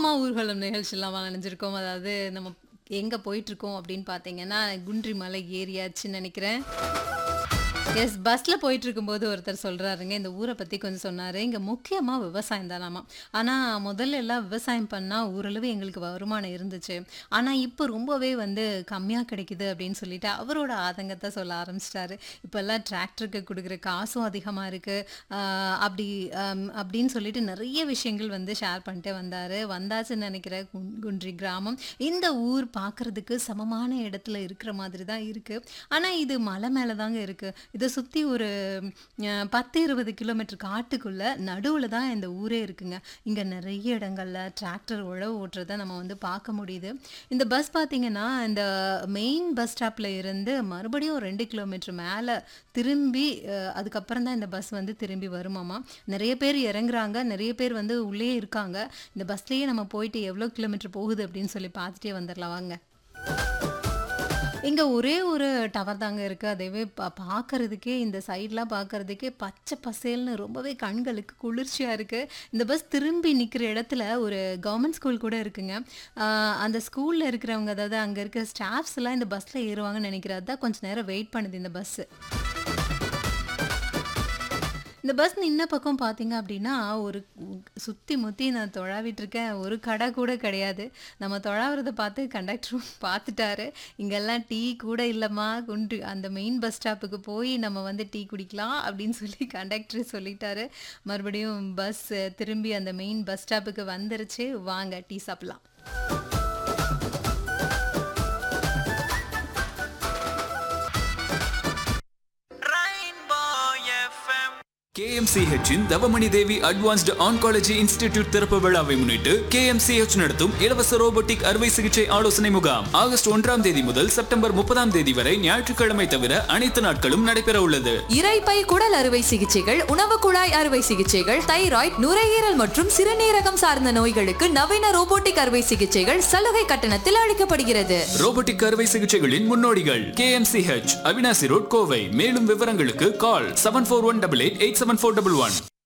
அம்மா ஊர்வலம் நிகழ்ச்சிலாம் நினைஞ்சிருக்கோம் அதாவது நம்ம எங்க போயிட்டு இருக்கோம் அப்படின்னு பார்த்தீங்கன்னா குன்றி மலை ஏரியாச்சுன்னு நினைக்கிறேன் எஸ் பஸ்ல போயிட்டு இருக்கும்போது ஒருத்தர் சொல்றாருங்க இந்த ஊரை பத்தி கொஞ்சம் சொன்னாரு இங்க முக்கியமா விவசாயம் தானாமா ஆனா முதல்ல எல்லாம் விவசாயம் பண்ணா ஓரளவு எங்களுக்கு வருமானம் இருந்துச்சு ஆனா இப்போ ரொம்பவே வந்து கம்மியா கிடைக்குது அப்படின்னு சொல்லிட்டு அவரோட ஆதங்கத்தை சொல்ல ஆரம்பிச்சிட்டாரு இப்பெல்லாம் டிராக்டருக்கு கொடுக்குற காசும் அதிகமா இருக்கு ஆஹ் அப்படி ஆம், அப்படின்னு சொல்லிட்டு நிறைய விஷயங்கள் வந்து ஷேர் பண்ணிட்டே வந்தாரு வந்தாச்சுன்னு நினைக்கிற குன்- குன்றி கிராமம் இந்த ஊர் பார்க்கிறதுக்கு சமமான இடத்துல இருக்கிற மாதிரி தான் இருக்கு ஆனா இது மலை மேல தாங்க இருக்கு இதை சுத்தி ஒரு அஹ், பத்து இருபது கிலோமீட்டர் காட்டுக்குள்ள நடுவுல தான் இந்த ஊரே இருக்குங்க இங்க நிறைய இடங்கள்ல டிராக்டர் உழவு ஓட்டுறதை நம்ம வந்து பார்க்க முடியுது இந்த பஸ் பார்த்தீங்கன்னா இந்த மெயின் பஸ் ஸ்டாப்ல இருந்து மறுபடியும் ஒரு ரெண்டு கிலோமீட்டர் மேல திரும்பி அஹ், அதுக்கப்புறம் தான் இந்த பஸ் வந்து திரும்பி வருமாமா நிறைய பேர் இறங்குறாங்க நிறைய பேர் வந்து உள்ளே இருக்காங்க இந்த பஸ்லயே நம்ம போயிட்டு எவ்வளோ கிலோமீட்டர் போகுது அப்படின்னு சொல்லி பார்த்துட்டே வந்துடலாம் வாங்க இங்க ஒரே ஒரு டவர் தாங்க இருக்கு அதேவே பா- பார்க்கறதுக்கே இந்த சைட்லாம் பார்க்கறதுக்கே பச்சை பசேல்னு ரொம்பவே கண்களுக்கு குளிர்ச்சியா இருக்கு இந்த பஸ் திரும்பி நிக்கிற இடத்துல ஒரு கவர்மெண்ட் ஸ்கூல் கூட இருக்குங்க ஆஹ் அந்த ஸ்கூல்ல இருக்கிறவங்க அதாவது அங்க இருக்க ஸ்டாஃப்ஸ் எல்லாம் இந்த பஸ்ல ஏறுவாங்கன்னு நினைக்கிறது தான் கொஞ்ச நேரம் வெயிட் பண்ணுது இந்த பஸ் இந்த பஸ் நின்ன பக்கம் பார்த்தீங்க அப்படின்னா ஒரு சுற்றி முற்றி நான் தொழாவிட்டு இருக்கேன் ஒரு கடை கூட கிடையாது நம்ம தொழாவுறதை பார்த்து கண்டக்டரும் பார்த்துட்டாரு இங்கெல்லாம் டீ கூட இல்லைம்மா குண்டு அந்த மெயின் பஸ் ஸ்டாப்புக்கு போய் நம்ம வந்து டீ குடிக்கலாம் அப்படின்னு சொல்லி கண்டக்டர் சொல்லிட்டாரு மறுபடியும் பஸ் திரும்பி அந்த மெயின் பஸ் ஸ்டாப்புக்கு வந்துருச்சு வாங்க டீ சாப்பிடலாம் KMCH இன் Thavamani Devi advanced oncology institute திறப்பு விழாவை முன்னிட்டு KMCH நடத்தும் இலவச ரோபோட்டிக் அறுவை சிகிச்சை ஆலோசனை முகாம் ஆகஸ்ட் ஒன்றாம் தேதி முதல் செப்டம்பர் முப்பதாம் தேதி வரை ஞாயிற்றுக்கிழமை தவிர அனைத்து நாட்களும் நடைபெற உள்ளது இரைப்பை குடல் அறுவை சிகிச்சைகள் உணவு குழாய் அறுவை சிகிச்சைகள் தைராய்டு நுரையீரல் மற்றும் சிறுநீரகம் சார்ந்த நோய்களுக்கு நவீன ரோபோட்டிக் அறுவை சிகிச்சைகள் சலுகை கட்டணத்தில் அளிக்கப்படுகிறது ரோபோட்டிக் அறுவை சிகிச்சைகளின் முன்னோடிகள் KMCH அவினாசி ரோட் கோவை மேலும் விவரங்களுக்கு call seven four one double eight eight seven four double one